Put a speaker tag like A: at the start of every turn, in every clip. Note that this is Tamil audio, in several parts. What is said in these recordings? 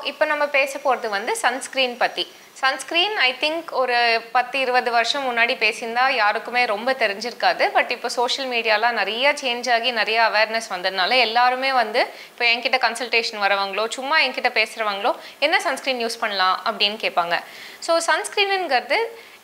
A: இப்போ நம்ம பேச போகிறது வந்து சன்ஸ்க்ரீன் பற்றி சன்ஸ்க்ரீன் ஐ திங்க் ஒரு பத்து இருபது வருஷம் முன்னாடி பேசியிருந்தா யாருக்குமே ரொம்ப தெரிஞ்சிருக்காது பட் இப்போ சோஷியல் மீடியாலாம் நிறைய சேஞ்ச் ஆகி நிறைய அவேர்னஸ் வந்ததுனால எல்லாருமே வந்து இப்போ என்கிட்ட கன்சல்டேஷன் வரவங்களோ சும்மா என்கிட்ட பேசுகிறவங்களோ என்ன சன்ஸ்க்ரீன் யூஸ் பண்ணலாம் அப்படின்னு கேட்பாங்க ஸோ சன்ஸ்க்ரீனுங்கிறது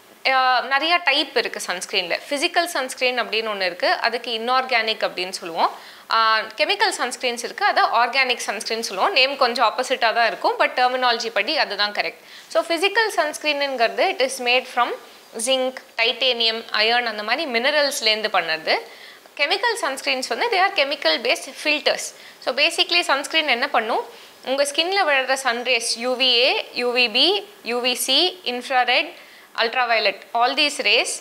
A: ஆஹ் நிறைய டைப் இருக்குது சன்ஸ்க்ரீனில் ஃபிசிக்கல் சன்ஸ்க்ரீன் அப்படின்னு ஒன்று இருக்குது அதுக்கு இன்ஆர்கானிக் அப்படின்னு சொல்லுவோம் கெமிக்கல் சன்ஸ்க்ரீன்ஸ் இருக்குது அதை ஆர்கானிக் சன்ஸ்க்ரீன் சொல்லுவோம் நேம் கொஞ்சம் ஆப்போசிட்டாக தான் இருக்கும் பட் டெர்மினாலஜி படி அதுதான் கரெக்ட் ஸோ ஃபிசிக்கல் சன்ஸ்க்ரீனுங்கிறது it is made from zinc titanium iron அந்த மாதிரி மினரல்ஸ்லேருந்து பண்ணது கெமிக்கல் சன்ஸ்க்ரீன்ஸ் வந்து they are chemical based filters so basically sunscreen என்ன பண்ணும் உங்கள் ஸ்கின்ல விழுற sun rays UVA UVB UVC infrared ultraviolet all these rays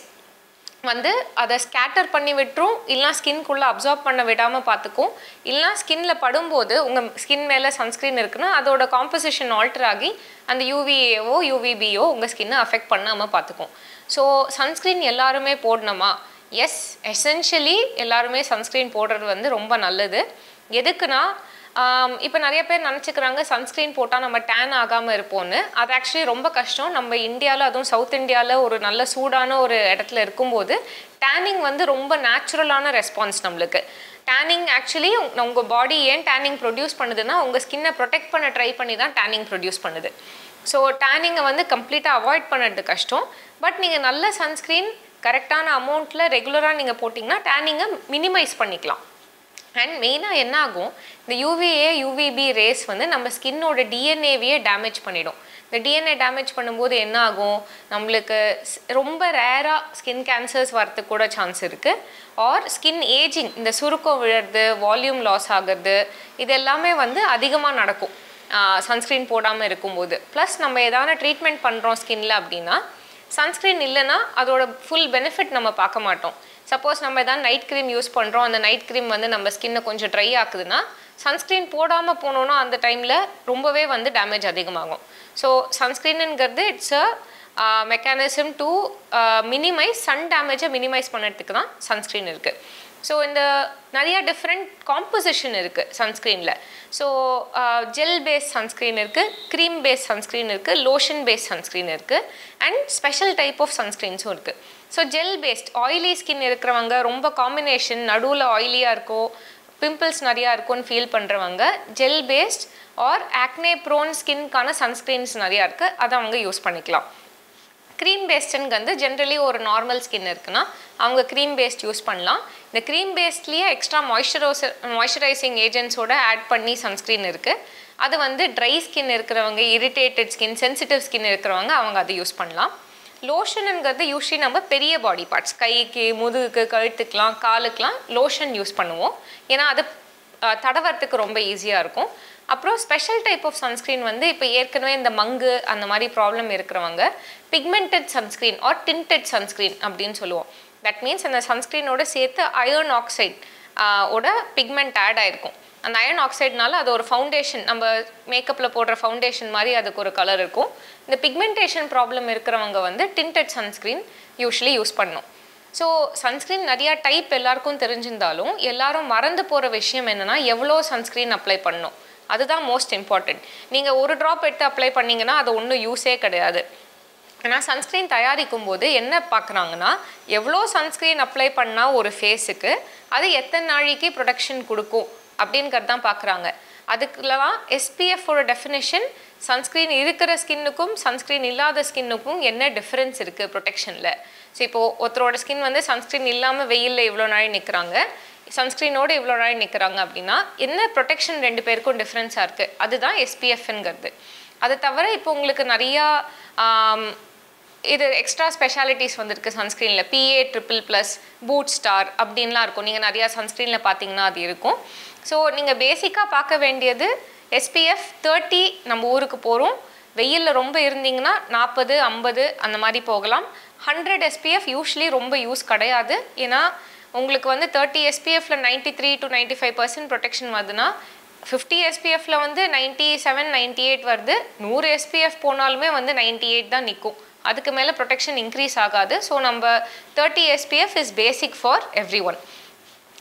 A: வந்து அதை ஸ்கேட்டர் பண்ணி விட்டுரும் இல்லைனா ஸ்கின்குள்ளே அப்சார்ப் பண்ண விடாமல் பார்த்துக்கும் இல்லைனா ஸ்கின்ல படும்போது உங்கள் ஸ்கின் மேலே சன்ஸ்க்ரீன் இருக்குன்னா அதோட காம்போசிஷன் ஆல்டர் ஆகி அந்த யூவிஏவோ யூவிபியோ உங்கள் ஸ்கின்னை அஃபெக்ட் பண்ணாமல் பார்த்துக்கும் ஸோ சன்ஸ்க்ரீன் எல்லாருமே போடணுமா எஸ் எசென்ஷியலி எல்லாருமே சன்ஸ்க்ரீன் போடுறது வந்து ரொம்ப நல்லது எதுக்குன்னா இப்போ நிறைய பேர் நினச்சிக்கிறாங்க சன்ஸ்க்ரீன் போட்டால் நம்ம டேன் ஆகாமல் இருப்போம்னு அது ஆக்சுவலி ரொம்ப கஷ்டம் நம்ம இந்தியாவில் அதுவும் சவுத் இந்தியாவில் ஒரு நல்ல சூடான ஒரு இடத்துல இருக்கும்போது டேனிங் வந்து ரொம்ப நேச்சுரலான ரெஸ்பான்ஸ் நம்மளுக்கு டேனிங் ஆக்சுவலி உங்கள் பாடி ஏன் டேனிங் ப்ரொடியூஸ் பண்ணுதுன்னா உங்கள் ஸ்கின்னை ப்ரொடெக்ட் பண்ண ட்ரை பண்ணி தான் டேனிங் ப்ரொடியூஸ் பண்ணுது ஸோ டேனிங்கை வந்து கம்ப்ளீட்டாக அவாய்ட் பண்ணுறது கஷ்டம் பட் நீங்கள் நல்ல சன்ஸ்க்ரீன் கரெக்டான அமௌண்ட்டில் ரெகுலராக நீங்கள் போட்டிங்கன்னா டேனிங்கை மினிமைஸ் பண்ணிக்கலாம் அண்ட் மெயினாக என்ன ஆகும் இந்த யூவிஏ யூவிபி ரேஸ் வந்து நம்ம ஸ்கின்னோட டிஎன்ஏவையே டேமேஜ் பண்ணிடும் இந்த டிஎன்ஏ டேமேஜ் பண்ணும்போது என்ன ஆகும் நம்மளுக்கு ஸ்- ரொம்ப ரேராக ஸ்கின் கேன்சர்ஸ் வரதுக்கு கூட சான்ஸ் இருக்குது ஆர் ஸ்கின் ஏஜிங் இந்த சுருக்கம் விழுறது வால்யூம் லாஸ் ஆகிறது இது எல்லாமே வந்து அதிகமாக நடக்கும் சன்ஸ்க்ரீன் போடாமல் இருக்கும்போது ப்ளஸ் நம்ம ஏதாவது ட்ரீட்மெண்ட் பண்ணுறோம் ஸ்கின்ல அப்படின்னா சன்ஸ்க்ரீன் இல்லைன்னா அதோட ஃபுல் பெனிஃபிட் நம்ம பார்க்க மாட்டோம் சப்போஸ் நம்ம எதாவது நைட் க்ரீம் யூஸ் பண்ணுறோம் அந்த நைட் க்ரீம் வந்து நம்ம ஸ்கின்னை கொஞ்சம் ட்ரை ஆக்குதுன்னா சன்ஸ்க்ரீன் போடாமல் போனோன்னா அந்த டைமில் ரொம்பவே வந்து டேமேஜ் அதிகமாகும் ஸோ சன்ஸ்க்ரீனுங்கிறது it's a mechanism to minimise sun டேமேஜை மினிமைஸ் பண்ணுறதுக்கு தான் சன்ஸ்க்ரீன் இருக்குது ஸோ இந்த நிறைய டிஃப்ரெண்ட் காம்போசிஷன் இருக்குது சன்ஸ்க்ரீனில் ஸோ ஜெல் பேஸ் சன்ஸ்க்ரீன் இருக்குது க்ரீம் பேஸ் சன்ஸ்க்ரீன் இருக்குது லோஷன் பேஸ் சன்ஸ்க்ரீன் இருக்குது அண்ட் ஸ்பெஷல் டைப் ஆஃப் சன்ஸ்க்ரீன்ஸும் இருக்குது so gel based oily skin இருக்கிறவங்க ரொம்ப காம்பினேஷன் நடுவில் ஆயிலியாக இருக்கோ பிம்பிள்ஸ் நிறையா இருக்கும்னு ஃபீல் பண்ணுறவங்க gel based or acne prone ஸ்கின்க்கான சன்ஸ்க்ரீன்ஸ் நிறையா இருக்குது அதை அவங்க யூஸ் பண்ணிக்கலாம் க்ரீம் பேஸ்டுங்க வந்து ஜென்ரலி ஒரு நார்மல் ஸ்கின் இருக்குன்னா அவங்க க்ரீம் பேஸ்ட் யூஸ் பண்ணலாம் இந்த க்ரீம் பேஸ்ட்லேயே எக்ஸ்ட்ரா மாய்ஸ்சரைசர் மாய்ஸ்சரைசிங் ஏஜென்ட்ஸோட ஆட் பண்ணி சன்ஸ்க்ரீன் இருக்குது அது வந்து ட்ரை ஸ்கின் இருக்கிறவங்க இரிட்டேட்டட் ஸ்கின் சென்சிட்டிவ் ஸ்கின் இருக்கிறவங்க அவங்க அதை யூஸ் பண்ணலாம் லோஷனுங்கிறது யூஸ்வலி நம்ம பெரிய பாடி பார்ட்ஸ் கைக்கு முதுகுக்கு கழுத்துக்கெலாம் காலுக்கெலாம் லோஷன் யூஸ் பண்ணுவோம் ஏன்னா அது அஹ், தடவறதுக்கு ரொம்ப ஈஸியாக இருக்கும் அப்புறம் ஸ்பெஷல் டைப் ஆஃப் சன்ஸ்க்ரீன் வந்து இப்போ ஏற்கனவே இந்த மங்கு அந்த மாதிரி ப்ராப்ளம் இருக்கிறவங்க pigmented sunscreen or tinted sunscreen அப்படின்னு சொல்லுவோம் தட் மீன்ஸ் அந்த சன்ஸ்க்ரீனோட சேர்த்து அயர்ன் ஆக்சைட் ஓட பிக்மெண்ட் ஆட் ஆயிருக்கும் அந்த அயர்ன் ஆக்சைட்னால அது ஒரு ஃபவுண்டேஷன் நம்ம மேக்கப்பில் போடுற ஃபவுண்டேஷன் மாதிரி அதுக்கு ஒரு கலர் இருக்கும் இந்த பிக்மெண்டேஷன் ப்ராப்ளம் இருக்கிறவங்க வந்து டின்டட் சன்ஸ்க்ரீன் யூஸ்வலி யூஸ் பண்ணணும் ஸோ சன்ஸ்க்ரீன் நிறையா டைப் எல்லாருக்கும் தெரிஞ்சிருந்தாலும் எல்லாரும் மறந்து போகிற விஷயம் என்னென்னா எவ்வளோ சன்ஸ்க்ரீன் அப்ளை பண்ணணும் அதுதான் மோஸ்ட் இம்பார்ட்டண்ட் நீங்கள் ஒரு ட்ராப் எடுத்து அப்ளை பண்ணீங்கன்னா அது ஒன்றும் யூஸே கிடையாது ஆனால் சன்ஸ்க்ரீன் தயாரிக்கும் போது என்ன பார்க்குறாங்கன்னா எவ்வளோ சன்ஸ்க்ரீன் அப்ளை பண்ணால் ஒரு ஃபேஸுக்கு அது எத்தனை நாளைக்கு ப்ரொடக்ஷன் கொடுக்கும் அப்படிங்கிறது தான் பார்க்குறாங்க அதுக்குலாம் எஸ்பிஎஃபோட டெஃபினேஷன் சன்ஸ்க்ரீன் இருக்கிற ஸ்கின்னுக்கும் சன்ஸ்க்ரீன் இல்லாத ஸ்கின்னுக்கும் என்ன டிஃப்ரென்ஸ் இருக்குது ப்ரொடெக்ஷனில் ஸோ இப்போது ஒருத்தரோட ஸ்கின் வந்து சன்ஸ்க்ரீன் இல்லாமல் வெயிலில் இவ்வளோ நாள் நிற்கிறாங்க சன்ஸ்க்ரீனோடு இவ்வளோ நாள் நிற்கிறாங்க அப்படின்னா என்ன ப்ரொடெக்ஷன் ரெண்டு பேருக்கும் டிஃப்ரென்ஸாக இருக்குது அதுதான் எஸ்பிஎஃப்ங்கிறது அது தவிர இப்போ உங்களுக்கு நிறையா ஆம், இது எக்ஸ்ட்ரா ஸ்பெஷாலிட்டிஸ் வந்திருக்கு சன்ஸ்க்ரீனில் PA triple plus boot star அப்படின்லாம் இருக்கும் நீங்கள் நிறையா சன்ஸ்க்ரீனில் பார்த்தீங்கன்னா அது இருக்கும் ஸோ நீங்கள் பேசிக்காக பார்க்க வேண்டியது எஸ்பிஎஃப் தேர்ட்டி நம்ம ஊருக்கு போகிறோம் வெயிலில் ரொம்ப இருந்தீங்கன்னா நாற்பது ஐம்பது அந்த மாதிரி போகலாம் ஹண்ட்ரட் எஸ்பிஎஃப் யூஸ்வலி ரொம்ப யூஸ் கிடையாது ஏன்னா உங்களுக்கு வந்து தேர்ட்டி எஸ்பிஎஃப்ல ninety three to ninety five percent protection வருதுன்னா ஃபிஃப்டி எஸ்பிஎஃப்ல வந்து நைன்ட்டி செவன் நைன்ட்டி எயிட் வருது நூறு எஸ்பிஎஃப் போனாலுமே வந்து நைன்ட்டி எயிட் தான் நிற்கும் அதுக்கு மேலே ப்ரொடெக்ஷன் இன்க்ரீஸ் ஆகாது ஸோ நம்ம thirty SPF is basic for everyone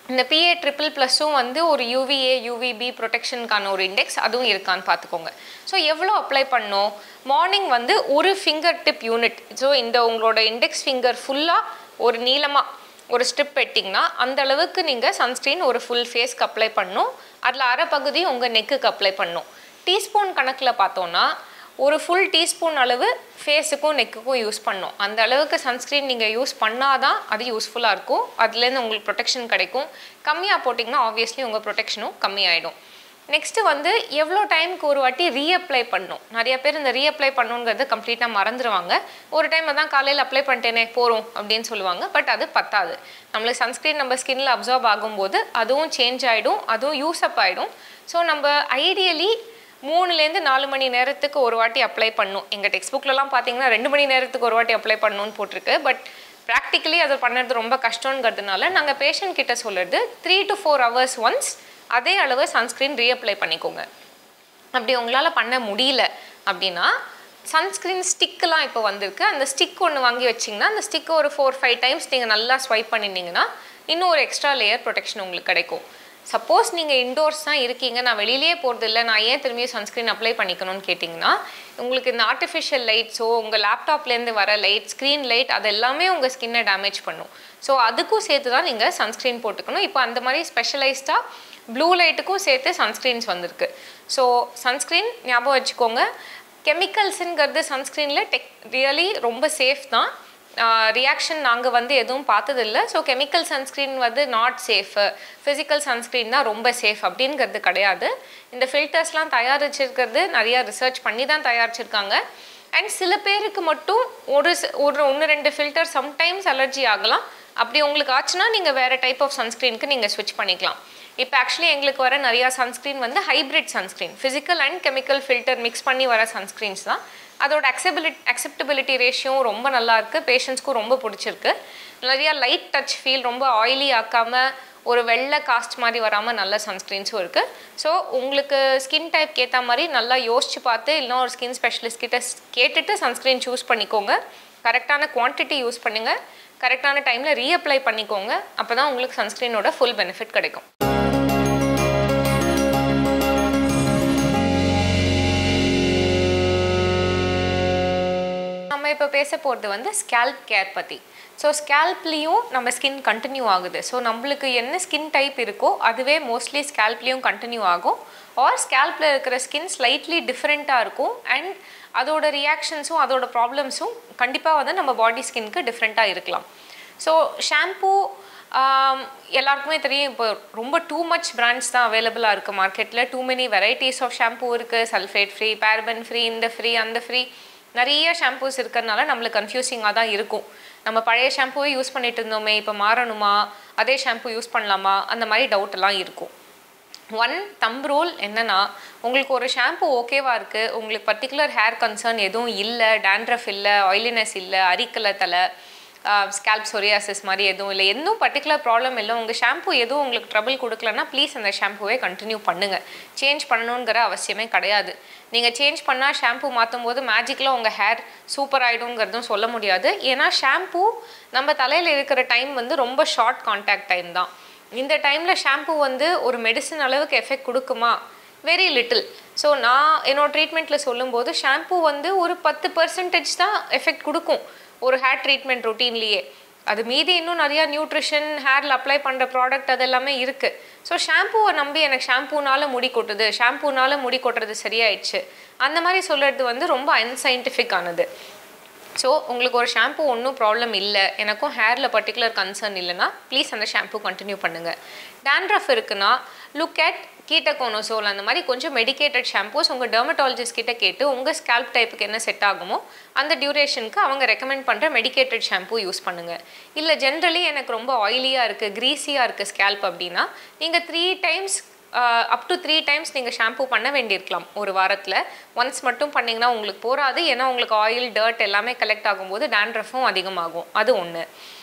A: இந்த பிஏ ட்ரிபிள் ப்ளஸும் வந்து ஒரு யூவிஏ யூவிபி ப்ரொடெக்ஷனுக்கான ஒரு இண்டெக்ஸ் அதுவும் இருக்கான்னு பார்த்துக்கோங்க ஸோ எவ்வளோ அப்ளை பண்ணோம் மார்னிங் வந்து ஒரு ஃபிங்கர் டிப் யூனிட் ஸோ இந்த உங்களோட இண்டெக்ஸ் ஃபிங்கர் ஃபுல்லாக ஒரு நீளமாக ஒரு ஸ்ட்ரிப் வெட்டிங்கன்னா அந்த அளவுக்கு நீங்கள் சன்ஸ்க்ரீன் ஒரு ஃபுல் ஃபேஸ்க்கு அப்ளை பண்ணணும் அதில் அரை பகுதி உங்கள் நெக்குக்கு அப்ளை பண்ணணும் டீஸ்பூன் கணக்கில் பார்த்தோன்னா ஒரு ஃபுல் டீஸ்பூன் அளவு ஃபேஸுக்கும் நெக்குக்கும் யூஸ் பண்ணோம் அந்த அளவுக்கு சன்ஸ்க்ரீன் நீங்கள் யூஸ் பண்ணாதான் அது யூஸ்ஃபுல்லாக இருக்கும் அதுலேருந்து உங்களுக்கு ப்ரொடெக்ஷன் கிடைக்கும் கம்மியாக போட்டிங்கன்னா ஆப்வியஸ்லி உங்கள் ப்ரொடெக்ஷனும் கம்மியாயிடும் நெக்ஸ்ட்டு வந்து எவ்வளோ டைமுக்கு ஒரு வாட்டி ரீஅப்ளை பண்ணணும் நிறைய பேர் இந்த ரீஅப்ளை பண்ணணுங்கிறது கம்ப்ளீட்டாக மறந்துடுவாங்க ஒரு டைம் தான் காலையில் அப்ளை பண்ணிட்டேனே போகிறோம் அப்படின்னு சொல்லுவாங்க பட் அது பத்தாது நம்மளுக்கு சன்ஸ்க்ரீன் நம்ம ஸ்கின்ல அப்சர்வ் ஆகும்போது அதுவும் சேஞ்ச் ஆகிடும் அதுவும் யூஸ் அப் ஆகிடும் ஸோ நம்ம ஐடியலி மூணுலேருந்து நாலு மணி நேரத்துக்கு ஒரு வாட்டி அப்ளை பண்ணும் எங்கள் டெக்ஸ்ட் புக்லலாம் பார்த்தீங்கன்னா ரெண்டு மணி நேரத்துக்கு ஒரு வாட்டி அப்ளை பண்ணணும்னு போட்டிருக்கு பட் ப்ராக்டிக்கலி அதை பண்ணுறது ரொம்ப கஷ்டங்கிறதுனால நாங்கள் பேஷண்ட் கிட்ட சொல்கிறது three to four hours once அதே அளவு சன்ஸ்க்ரீன் ரீஅப்ளை பண்ணிக்கோங்க அப்படி உங்களால் பண்ண முடியல அப்படின்னா சன்ஸ்க்ரீன் ஸ்டிக்கெலாம் இப்போ வந்திருக்கு அந்த ஸ்டிக் ஒன்று வாங்கி வச்சிங்கன்னா அந்த ஸ்டிக் ஒரு ஃபோர் ஃபைவ் டைம்ஸ் நீங்கள் நல்லா ஸ்வைப் பண்ணிட்டீங்கன்னா இன்னும் ஒரு எக்ஸ்ட்ரா லேயர் ப்ரொடெக்ஷன் உங்களுக்கு கிடைக்கும் சப்போஸ் நீங்கள் இன்டோர்ஸ் தான் இருக்கீங்க நான் வெளியிலே போகிறது இல்லை நான் ஏன் திரும்பியும் சன்ஸ்க்ரீன் அப்ளை பண்ணிக்கணும்னு கேட்டிங்கன்னா உங்களுக்கு இந்த ஆர்டிஃபிஷியல் லைட்ஸோ உங்கள் லேப்டாப்லேருந்து வர லைட் ஸ்க்ரீன் லைட் அது எல்லாமே உங்கள் ஸ்கின்னை டேமேஜ் பண்ணும் ஸோ அதுக்கும் சேர்த்து தான் நீங்கள் சன்ஸ்க்ரீன் போட்டுக்கணும் இப்போ அந்த மாதிரி ஸ்பெஷலைஸ்டாக ப்ளூ லைட்டுக்கும் சேர்த்து சன்ஸ்க்ரீன்ஸ் வந்திருக்கு ஸோ சன்ஸ்க்ரீன் ஞாபகம் வச்சுக்கோங்க கெமிக்கல்ஸுங்கிறது சன்ஸ்க்ரீனில் டெக் ரியலி ரொம்ப சேஃப் தான் ரியாக்ஷன் நாங்கள் வந்து எதுவும் பார்த்ததில்ல ஸோ கெமிக்கல் சன்ஸ்க்ரீன் வந்து நாட் சேஃபு ஃபிசிக்கல் சன்ஸ்க்ரீன் தான் ரொம்ப சேஃப் அப்படிங்கிறது கிடையாது இந்த ஃபில்டர்ஸ்லாம் தயாரிச்சிருக்கிறது நிறையா ரிசர்ச் பண்ணி தான் தயாரிச்சிருக்காங்க அண்ட் சில பேருக்கு மட்டும் ஒரு சி- ஒரு ஒன்று ரெண்டு ஃபில்டர் சம்டைம்ஸ் அலர்ஜி ஆகலாம் அப்படி உங்களுக்கு ஆச்சுன்னா நீங்கள் வேறு டைப் ஆஃப் சன்ஸ்க்ரீனுக்கு நீங்கள் ஸ்விட்ச் பண்ணிக்கலாம் இப்போ ஆக்சுவலி எங்களுக்கு வர நிறையா சன்ஸ்க்ரீன் வந்து hybrid sunscreen physical and chemical filter mix பண்ணி வர சன்ஸ்க்ரீன்ஸ் தான் அதோட அக்செபிலிட்டி அக்செப்டபிலிட்டி ரேஷியோவும் ரொம்ப நல்லா இருக்குது பேஷண்ட்ஸ்க்கும் ரொம்ப பிடிச்சிருக்கு நிறையா லைட் டச் ஃபீல் ரொம்ப ஆயிலி ஆக்காம ஒரு வெள்ளை காஸ்ட் மாதிரி வராமல் நல்ல சன்ஸ்க்ரீன்ஸும் இருக்குது ஸோ உங்களுக்கு ஸ்கின் டைப் ஏற்ற மாதிரி நல்லா யோசிச்சு பார்த்து இல்லைனா ஒரு ஸ்கின் ஸ்பெஷலிஸ்ட் கிட்ட ஸ்- கேட்டுட்டு சன்ஸ்க்ரீன் சூஸ் பண்ணிக்கோங்க கரெக்டான குவான்டிட்டி யூஸ் பண்ணுங்கள் கரெக்டான டைமில் ரீஅப்ளை பண்ணிக்கோங்க அப்போ தான் உங்களுக்கு சன்ஸ்க்ரீனோட ஃபுல் பெனிஃபிட் கிடைக்கும் நம்ம இப்போ பேச போகிறது வந்து ஸ்கேல்ப் கேர் பற்றி ஸோ ஸ்கேல்ப்லேயும் நம்ம ஸ்கின் கண்டினியூ ஆகுது ஸோ நம்மளுக்கு என்ன ஸ்கின் டைப் இருக்கோ அதுவே மோஸ்ட்லி ஸ்கேல்ப்லேயும் கண்டினியூ ஆகும் ஆர் ஸ்கேல்பில் இருக்கிற ஸ்கின் ஸ்லைட்லி டிஃப்ரெண்ட்டாக இருக்கும் அண்ட் அதோட ரியாக்ஷன்ஸும் அதோட ப்ராப்ளம்ஸும் கண்டிப்பாக வந்து நம்ம பாடி ஸ்கின்க்கு டிஃப்ரெண்ட்டாக இருக்கலாம் ஸோ ஷாம்பூ எல்லாருக்குமே தெரியும் இப்போ ரொம்ப டூ மச் பிராண்ட்ஸ் தான் அவைலபிளாக இருக்குது மார்க்கெட்டில் too many varieties of shampoo இருக்குது சல்ஃபேட் ஃப்ரீ பேரபன் ஃப்ரீ இந்த ஃப்ரீ அந்த ஃப்ரீ நிறைய ஷாம்பூஸ் இருக்கிறதுனால நம்மளுக்கு கன்ஃபியூசிங்காக தான் இருக்கும் நம்ம பழைய ஷாம்பூவே யூஸ் பண்ணிட்டு இருந்தோமே இப்போ மாறணுமா அதே ஷாம்பூ யூஸ் பண்ணலாமா அந்த மாதிரி டவுட் எல்லாம் இருக்கும் ஒன் தம் ரூல் என்னன்னா உங்களுக்கு ஒரு ஷாம்பு ஓகேவா இருக்கு உங்களுக்கு பர்டிகுலர் ஹேர் கன்சர்ன் எதுவும் இல்லை டேண்ட்ரஃப் இல்லை ஆயிலினஸ் இல்லை அரிக்கலை தலை ஸ்கேல்ப் சொரியாசிஸ் மாதிரி எதுவும் இல்லை எதுவும் பர்டிகுலர் ப்ராப்ளம் இல்லை உங்கள் ஷாம்பு எதுவும் உங்களுக்கு ட்ரபிள் கொடுக்கலன்னா ப்ளீஸ் அந்த ஷாம்புவே கண்டினியூ பண்ணுங்கள் சேஞ்ச் பண்ணணுங்கிற அவசியமே கிடையாது நீங்கள் சேஞ்ச் பண்ணால் ஷாம்பு மாற்றும் போது மேஜிக்கில் உங்கள் ஹேர் சூப்பர் ஆகிடுங்கிறதும் சொல்ல முடியாது ஏன்னா ஷாம்பு நம்ம தலையில் இருக்கிற டைம் வந்து ரொம்ப ஷார்ட் கான்டாக்ட் டைம் தான் இந்த டைமில் ஷாம்பு வந்து ஒரு மெடிசன் அளவுக்கு எஃபெக்ட் கொடுக்குமா வெரி லிட்டில் ஸோ நான் என்னோட ட்ரீட்மெண்ட்டில் சொல்லும்போது ஷாம்பு வந்து ஒரு பத்து பர்சன்டேஜ் தான் எஃபெக்ட் கொடுக்கும் ஒரு ஹேர் ட்ரீட்மெண்ட் ரொட்டீன்லேயே அது மீதி இன்னும் நிறையா நியூட்ரிஷன் ஹேரில் அப்ளை பண்ணுற ப்ராடக்ட் அது எல்லாமே இருக்குது ஸோ ஷாம்புவை நம்பி எனக்கு ஷாம்பூனால முடி கொட்டுது ஷாம்பூனால முடி கொட்டுறது சரியாயிடுச்சு அந்த மாதிரி சொல்கிறது வந்து ரொம்ப அன்சைன்டிஃபிக் ஆனது ஸோ உங்களுக்கு ஒரு ஷாம்பு ஒன்றும் ப்ராப்ளம் இல்லை எனக்கும் ஹேரில் பர்டிகுலர் கன்சர்ன் இல்லைன்னா ப்ளீஸ் அந்த ஷாம்பு கண்டினியூ பண்ணுங்கள் டேண்ட்ரஃப் இருக்குன்னா லுக் அட் கீட்டகோனோசோல் அந்த மாதிரி கொஞ்சம் மெடிக்கேட்டட் ஷாம்பூஸ் உங்கள் டெர்மட்டாலஜிஸ்ட் கிட்ட கேட்டு உங்கள் ஸ்கேல்ப் டைப்புக்கு என்ன செட் ஆகுமோ அந்த டியூரேஷனுக்கு அவங்க ரெக்கமெண்ட் பண்ணுற மெடிக்கேட்டட் ஷாம்பு யூஸ் பண்ணுங்கள் இல்லை ஜென்ரலி எனக்கு ரொம்ப ஆயிலியாக இருக்குது க்ரீஸியாக இருக்குது ஸ்கேல்ப் அப்படின்னா நீங்கள் three times up to three times நீங்கள் ஷாம்பு பண்ண வேண்டியிருக்கலாம் ஒரு வாரத்தில் ஒன்ஸ் மட்டும் பண்ணிங்கன்னா உங்களுக்கு போகாது ஏன்னா உங்களுக்கு ஆயில் டர்ட் எல்லாமே கலெக்ட் ஆகும்போது டேண்ட்ரஃபும் அதிகமாகும் அது ஒன்று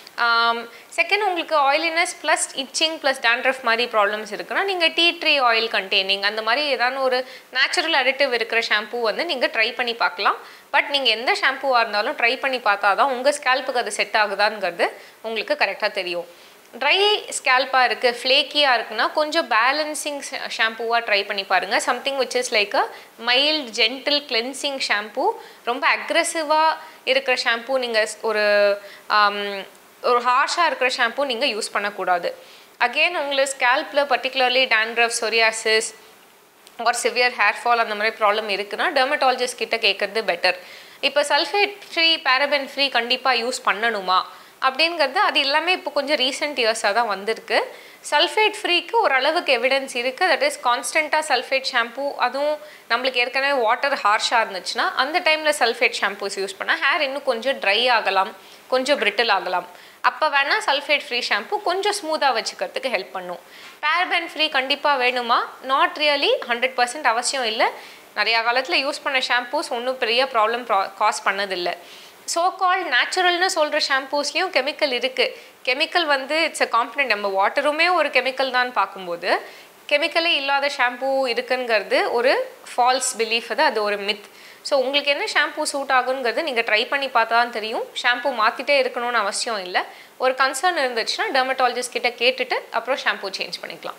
A: செகண்ட் உங்களுக்கு oiliness plus itching plus dandruff மாதிரி ப்ராப்ளம்ஸ் இருக்குன்னா நீங்கள் டீ ட்ரீ ஆயில் கண்டெய்னிங் அந்த மாதிரி ஏதாவது ஒரு நேச்சுரல் அடிட்டிவ் இருக்கிற ஷாம்பூ வந்து நீங்கள் ட்ரை பண்ணி பார்க்கலாம் பட் நீங்கள் எந்த ஷாம்பூவாக இருந்தாலும் ட்ரை பண்ணி பார்த்தா தான் உங்கள் ஸ்கேல்ப்புக்கு அது செட் ஆகுதாங்கிறது உங்களுக்கு கரெக்டாக தெரியும் ட்ரை ஸ்கேல்பாக இருக்குது ஃப்ளேக்கியாக இருக்குன்னா கொஞ்சம் பேலன்சிங் ஷாம்பூவாக ட்ரை பண்ணி பாருங்கள் something which is like a mild gentle cleansing shampoo ரொம்ப அக்ரெசிவாக இருக்கிற ஷாம்பூ நீங்கள் ஒரு ஆம், ஒரு ஹார்ஷாக இருக்கிற ஷாம்பூ நீங்கள் யூஸ் பண்ணக்கூடாது அகெயின் உங்களுக்கு ஸ்கேல்பில் பர்டிகுலர்லி டேண்ட்ரஃப் சொரியாசிஸ் ஒரு சிவியர் ஹேர் ஃபால் அந்த மாதிரி ப்ராப்ளம் இருக்குன்னா டெர்மட்டாலஜிஸ்ட் கிட்ட கேட்குறது பெட்டர் இப்போ சல்ஃபேட் ஃப்ரீ பேரபென் ஃப்ரீ கண்டிப்பாக யூஸ் பண்ணணுமா அப்படிங்கிறது அது எல்லாமே இப்போ கொஞ்சம் ரீசெண்ட் இயர்ஸாக தான் வந்திருக்கு சல்ஃபேட் ஃப்ரீக்கு ஓரளவுக்கு எவிடன்ஸ் இருக்குது தட் இஸ் கான்ஸ்டண்ட்டாக சல்ஃபேட் ஷாம்பூ அதுவும் நம்மளுக்கு ஏற்கனவே வாட்டர் ஹார்ஷாக இருந்துச்சுன்னா அந்த டைமில் சல்ஃபேட் ஷாம்பூஸ் யூஸ் பண்ணால் ஹேர் இன்னும் கொஞ்சம் ட்ரை ஆகலாம் கொஞ்சம் பிரிட்டில் ஆகலாம் அப்போ வேணால் சல்ஃபேட் ஃப்ரீ ஷாம்பு கொஞ்சம் ஸ்மூத்தாக வச்சுக்கிறதுக்கு ஹெல்ப் பண்ணும் பேரபென் ஃப்ரீ கண்டிப்பாக வேணுமா நாட் ரியலி ஹண்ட்ரட் பர்சன்ட் அவசியம் இல்லை நிறையா காலத்தில் யூஸ் பண்ண ஷாம்பூஸ் ஒன்றும் பெரிய ப்ராப்ளம் காஸ் பண்ணதில்லை ஸோ கால் நேச்சுரல்னு சொல்கிற ஷாம்பூஸ்லேயும் கெமிக்கல் இருக்குது கெமிக்கல் வந்து இட்ஸ் அ காம்பனண்ட் நம்ம வாட்டருமே ஒரு கெமிக்கல் தான் பார்க்கும்போது கெமிக்கலே இல்லாத ஷாம்பூ இருக்குங்கிறது ஒரு ஃபால்ஸ் பிலீஃப் அது அது ஒரு மித் ஸோ உங்களுக்கு என்ன ஷாம்பூ சூட் ஆகுங்கிறது நீங்கள் ட்ரை பண்ணி பார்த்தா தான் தெரியும் ஷாம்பூ மாற்றிட்டே இருக்கணும்னு அவசியம் இல்லை ஒரு கன்சர்ன் இருந்துச்சுன்னா டெர்மட்டாலஜிஸ்ட் கிட்ட கேட்டுட்டு அப்புறம் ஷாம்பூ சேஞ்ச் பண்ணிக்கலாம்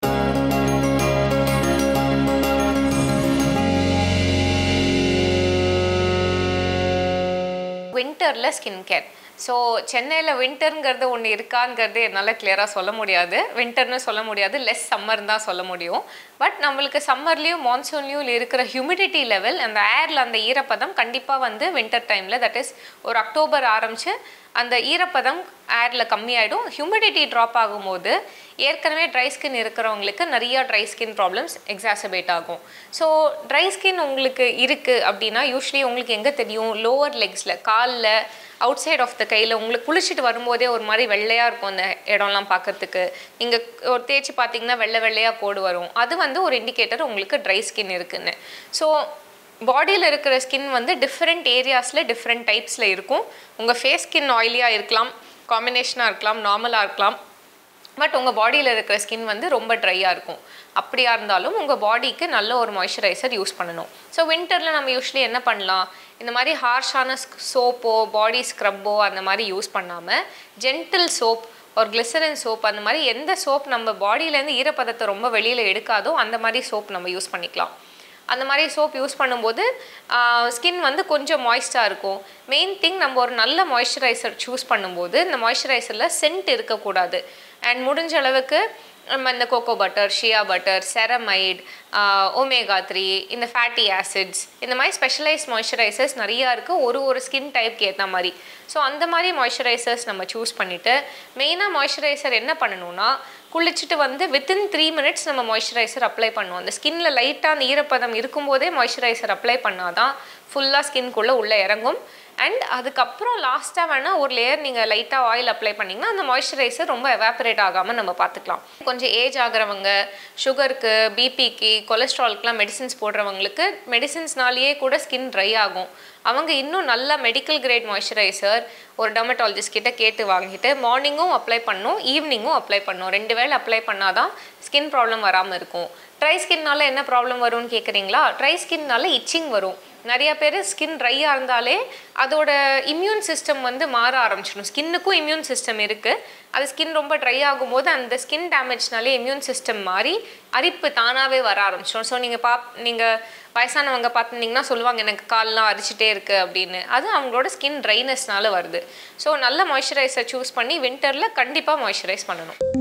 A: வின்டரில் ஸ்கின் கேர் ஸோ சென்னையில் வின்டருங்கிறது ஒன்று இருக்காங்கிறது என்னால் கிளியராக சொல்ல முடியாது வின்டர்னு சொல்ல முடியாது லெஸ் சம்மர் தான் சொல்ல முடியும் பட் நம்மளுக்கு சம்மர்லேயும் மான்சூன்லேயும் இருக்கிற ஹியூமிடிட்டி லெவல் அந்த ஏரில் அந்த ஈரப்பதம் கண்டிப்பாக வந்து வின்டர் டைமில் தட் இஸ் ஒரு அக்டோபர் ஆரம்பித்து அந்த ஈரப்பதம் ஏரில் கம்மியாயிடும் ஹியூமிடிட்டி ட்ராப் ஆகும்போது ஏற்கனவே ட்ரை ஸ்கின் இருக்கிறவங்களுக்கு நிறைய ட்ரை ஸ்கின் ப்ராப்ளம்ஸ் எக்ஸாசபேட் ஆகும் ஸோ ட்ரை ஸ்கின் உங்களுக்கு இருக்குது அப்படின்னா யூஸ்வலி உங்களுக்கு எங்கே தெரியும் லோவர் லெக்ஸில் காலில் அவுட் சைட் ஆஃப் த கையில் உங்களுக்கு குளிச்சுட்டு வரும்போதே ஒரு மாதிரி வெள்ளையாக இருக்கும் அந்த இடம்லாம் பார்க்கறதுக்கு நீங்கள் ஒரு தேய்ச்சி பார்த்தீங்கன்னா வெள்ளை வெள்ளையாக கோடு வரும் அது வந்து ஒரு இண்டிகேட்டர் உங்களுக்கு ட்ரை ஸ்கின் இருக்குன்னு ஸோ பாடியில் இருக்கிற ஸ்கின் வந்து டிஃப்ரெண்ட் ஏரியாஸில் டிஃப்ரெண்ட் டைப்ஸில் இருக்கும் உங்கள் ஃபேஸ் ஸ்கின் ஆயிலியாக இருக்கலாம் காம்பினேஷனாக இருக்கலாம் நார்மலாக இருக்கலாம் பட் உங்கள் பாடியில் இருக்கிற ஸ்கின் வந்து ரொம்ப ட்ரையாக இருக்கும் அப்படியா இருந்தாலும் உங்கள் பாடிக்கு நல்ல ஒரு மாய்ஸ்சரைசர் யூஸ் பண்ணணும் ஸோ வின்டரில் நம்ம யூஸ்வலி என்ன பண்ணலாம் இந்த மாதிரி ஹார்ஷான சோப்போ பாடி ஸ்க்ரப்போ அந்த மாதிரி யூஸ் பண்ணாமல் ஜென்டில் சோப் ஒரு கிளிசரின் சோப் அந்த மாதிரி எந்த சோப் நம்ம பாடியிலேருந்து ஈரப்பதத்தை ரொம்ப வெளியில் எடுக்காதோ அந்த மாதிரி சோப் நம்ம யூஸ் பண்ணிக்கலாம் அந்த மாதிரி சோப் யூஸ் பண்ணும்போது ஸ்கின் வந்து கொஞ்சம் மாய்ஸ்டாக இருக்கும் மெயின் திங் நம்ம ஒரு நல்ல மாய்ஸ்சரைசர் சூஸ் பண்ணும்போது இந்த மாய்ஸ்சரைசரில் சென்ட் இருக்கக்கூடாது அண்ட் முடிஞ்ச அளவுக்கு நம்ம இந்த cocoa butter shea butter ceramide omega three இந்த ஃபேட்டி ஆசிட்ஸ் இந்த மாதிரி ஸ்பெஷலைஸ் மாய்ஸ்சரைசர்ஸ் நிறையா இருக்குது ஒரு ஒரு ஸ்கின் டைப்க்கு ஏற்ற மாதிரி ஸோ அந்த மாதிரி மாய்ஸ்சரைசர்ஸ் நம்ம சூஸ் பண்ணிவிட்டு மெயினாக மாய்ஸ்சரைசர் என்ன பண்ணணும்னா குளிச்சுட்டு வந்து வித்தின் த்ரீ மினிட்ஸ் நம்ம மாய்ஸ்சரைசர் அப்ளை பண்ணுவோம் அந்த ஸ்கின்ல லைட்டாக அந்த ஈரப்பதம் இருக்கும்போதே மாய்ஸ்சரைசர் அப்ளை பண்ணாதான் ஃபுல்லாக ஸ்கின்குள்ளே உள்ளே இறங்கும் அண்ட் அதுக்கப்புறம் லாஸ்ட்டாக வேணால் ஒரு லேயர் நீங்கள் லைட்டாக ஆயில் அப்ளை பண்ணிங்கன்னா அந்த மாய்ஸ்சரைசர் ரொம்ப எவாபரேட் ஆகாமல் நம்ம பார்த்துக்கலாம் கொஞ்சம் ஏஜ் ஆகிறவங்க சுகருக்கு பிபிக்கு கொலஸ்ட்ரால்க்குலாம் மெடிசின்ஸ் போடுறவங்களுக்கு மெடிசின்ஸ்னாலேயே கூட ஸ்கின் ட்ரை ஆகும் அவங்க இன்னும் நல்ல மெடிக்கல் கிரேட் மாய்ஸ்சரைசர் ஒரு டெர்மட்டாலஜிஸ்ட் கிட்ட கேட்டு வாங்கிட்டு மார்னிங்கும் அப்ளை பண்ணும் ஈவினிங்கும் அப்ளை பண்ணும் ரெண்டு வேளை அப்ளை பண்ணாதான் ஸ்கின் ப்ராப்ளம் வராமல் இருக்கும் ட்ரை ஸ்கின்னால என்ன ப்ராப்ளம் வரும்னு கேட்குறீங்களா ட்ரை ஸ்கின்னால இச்சிங் வரும் நிறைய பேர் ஸ்கின் ட்ரையாக இருந்தாலே அதோட இம்யூன் சிஸ்டம் வந்து மாற ஆரம்பிச்சிடும் ஸ்கின்னுக்கும் இம்யூன் சிஸ்டம் இருக்குது அது ஸ்கின் ரொம்ப ட்ரை ஆகும்போது அந்த ஸ்கின் டேமேஜ்னாலே இம்யூன் சிஸ்டம் மாறி அரிப்பு தானாகவே வர ஆரம்பிச்சிடும் ஸோ நீங்கள் பா நீங்கள் வயசானவங்க பார்த்துருந்தீங்கன்னா சொல்லுவாங்க எனக்கு கால்லாம் அரிச்சிட்டே இருக்குது அப்படின்னு அது அவங்களோட ஸ்கின் ட்ரைனஸ்னால வருது ஸோ நல்ல மாய்ஸ்சரைசர் சூஸ் பண்ணி வின்டரில் கண்டிப்பாக மாய்ஸ்சரைஸ் பண்ணணும்